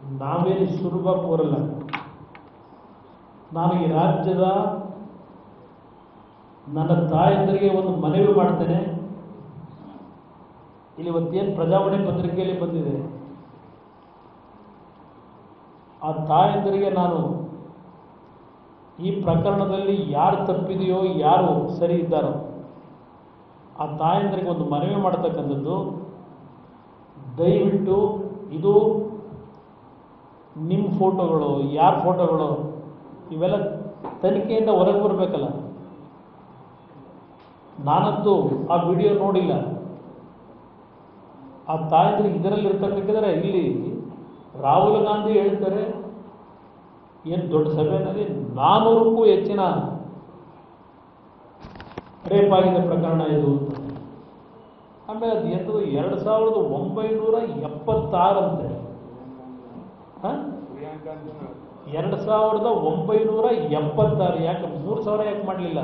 ನಾವೇನು ಸುಲಭ ಕೋರಲ್ಲ ನಾನು ಈ ರಾಜ್ಯದ ನನ್ನ ತಾಯಂದರಿಗೆ ಒಂದು ಮನವಿ ಮಾಡ್ತೇನೆ ಇಲ್ಲಿ ಇವತ್ತೇನು ಪ್ರಜಾವಾಣಿ ಪತ್ರಿಕೆಯಲ್ಲಿ ಬಂದಿದೆ ಆ ತಾಯಂದರಿಗೆ ನಾನು ಈ ಪ್ರಕರಣದಲ್ಲಿ ಯಾರು ತಪ್ಪಿದೆಯೋ ಯಾರು ಸರಿ ಇದ್ದಾರೋ ಆ ತಾಯಂದರಿಗೆ ಒಂದು ಮನವಿ ಮಾಡ್ತಕ್ಕಂಥದ್ದು ದಯವಿಟ್ಟು ಇದು ನಿಮ್ಮ ಫೋಟೋಗಳು ಯಾರ ಫೋಟೋಗಳು ಇವೆಲ್ಲ ತನಿಖೆಯಿಂದ ಹೊರಗೆ ಬರಬೇಕಲ್ಲ ನಾನಂತೂ ಆ ವಿಡಿಯೋ ನೋಡಿಲ್ಲ ಆ ತಾಯಂದ್ರೆ ಇದರಲ್ಲಿ ಇರ್ತಕ್ಕಂಥದ್ರೆ ಇಲ್ಲಿ ರಾಹುಲ್ ಗಾಂಧಿ ಹೇಳ್ತಾರೆ ಏನು ದೊಡ್ಡ ಸಭೆಯಲ್ಲಿ ನಾನೂರಕ್ಕೂ ಹೆಚ್ಚಿನ ರೇಪ್ ಆಗಿದೆ ಪ್ರಕರಣ ಇದು ಅಂತ ಆಮೇಲೆ ಅದು ಎಂಥದ್ದು ಎರಡು ಸಾವಿರದ ಒಂಬೈನೂರ ಎಪ್ಪತ್ತಾರಂತೆ ಹಾಂ ಎರಡು ಸಾವಿರದ ಒಂಬೈನೂರ ಎಪ್ಪತ್ತಾರು ಯಾಕೆ ಮೂರು ಸಾವಿರ ಯಾಕೆ ಮಾಡಲಿಲ್ಲ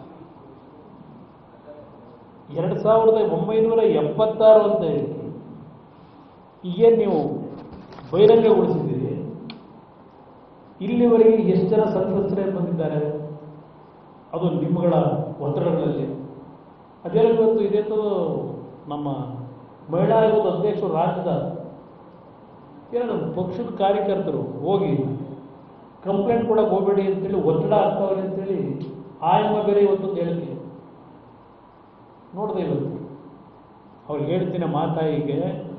ಎರಡು ಸಾವಿರದ ಒಂಬೈನೂರ ಎಪ್ಪತ್ತಾರು ಅಂತ ಹೇಳಿ ಈಗೇನು ನೀವು ಬಹಿರಂಗಗೊಳಿಸಿದ್ದೀರಿ ಇಲ್ಲಿವರೆಗೆ ಎಷ್ಟು ಜನ ಸಂತ್ರಸ್ತರೇ ಬಂದಿದ್ದಾರೆ ಅದು ನಿಮ್ಮಗಳ ಒತ್ತಡಗಳಲ್ಲಿ ಅದೇ ಇವತ್ತು ಇದೇನು ನಮ್ಮ ಮಹಿಳಾ ಆಯೋಗದ ಅಧ್ಯಕ್ಷರು ರಾಜ್ಯದ ಏನು ಪಕ್ಷದ ಕಾರ್ಯಕರ್ತರು ಹೋಗಿ ಕಂಪ್ಲೇಂಟ್ ಕೊಡಕ್ಕೆ ಹೋಗಬೇಡಿ ಅಂತೇಳಿ ಒತ್ತಡ ಆಗ್ತಾವ್ರೆ ಅಂತೇಳಿ ಆಯಮ್ಮ ಬೇರೆ ಇವತ್ತೊಂದು ಹೇಳಿಕೆ ನೋಡಿದೆ ಇವತ್ತು ಅವ್ರು ಹೇಳ್ತೀನಿ ಮಾತಾಯಿಗೆ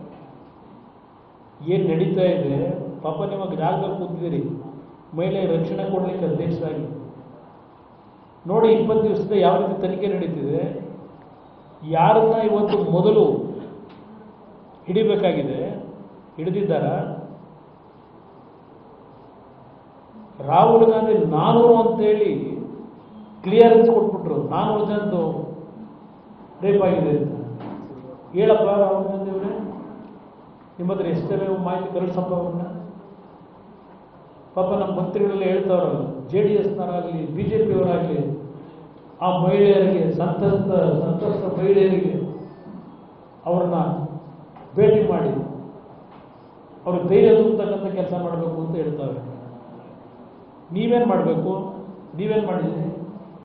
ಏನು ನಡೀತಾ ಇದೆ ಪಾಪ ನಿಮಗೆ ಜಾಗದಲ್ಲಿ ಕೂತಿದ್ದೀರಿ ಮಹಿಳೆ ರಕ್ಷಣೆ ಕೊಡಲಿಕ್ಕೆ ಅಧ್ಯಕ್ಷರಾಗಿ ನೋಡಿ ಇಪ್ಪತ್ತು ದಿವಸದ ಯಾವ ರೀತಿ ತನಿಖೆ ನಡೀತಿದೆ ಯಾರನ್ನ ಇವತ್ತು ಮೊದಲು ಹಿಡಿಬೇಕಾಗಿದೆ ಹಿಡಿದಿದ್ದಾರ ರಾಹುಲ್ ಗಾಂಧಿ ನಾನೂರು ಅಂತೇಳಿ ಕ್ಲಿಯರೆನ್ಸ್ ಕೊಟ್ಬಿಟ್ರು ನಾನೂರು ಜನದ್ದು ರೇಪ್ ಆಗಿದೆ ಅಂತ ಹೇಳಪ್ಪ ರಾಹುಲ್ ಗಾಂಧಿ ಅವರೇ ನಿಮ್ಮ ಹತ್ರ ಎಷ್ಟೇ ಮಾಹಿತಿ ಕಳಿಸಪ್ಪ ಅವ್ರನ್ನ ಪಾಪ ನಮ್ಮ ಮಂತ್ರಿಗಳೆಲ್ಲ ಹೇಳ್ತಾವ್ರಲ್ಲ ಜೆ ಡಿ ಎಸ್ನವರಾಗಲಿ ಬಿ ಜೆ ಪಿಯವರಾಗಲಿ ಆ ಮಹಿಳೆಯರಿಗೆ ಸಂತ್ರಸ್ತ ಸಂತ್ರಸ್ತ ಮಹಿಳೆಯರಿಗೆ ಅವ್ರನ್ನ ಭೇಟಿ ಮಾಡಿ ಅವ್ರ ಧೈರ್ಯ ತುಂಬತಕ್ಕಂಥ ಕೆಲಸ ಮಾಡಬೇಕು ಅಂತ ಹೇಳ್ತಾರೆ ನೀವೇನು ಮಾಡಬೇಕು ನೀವೇನು ಮಾಡಿದ್ದೀರಿ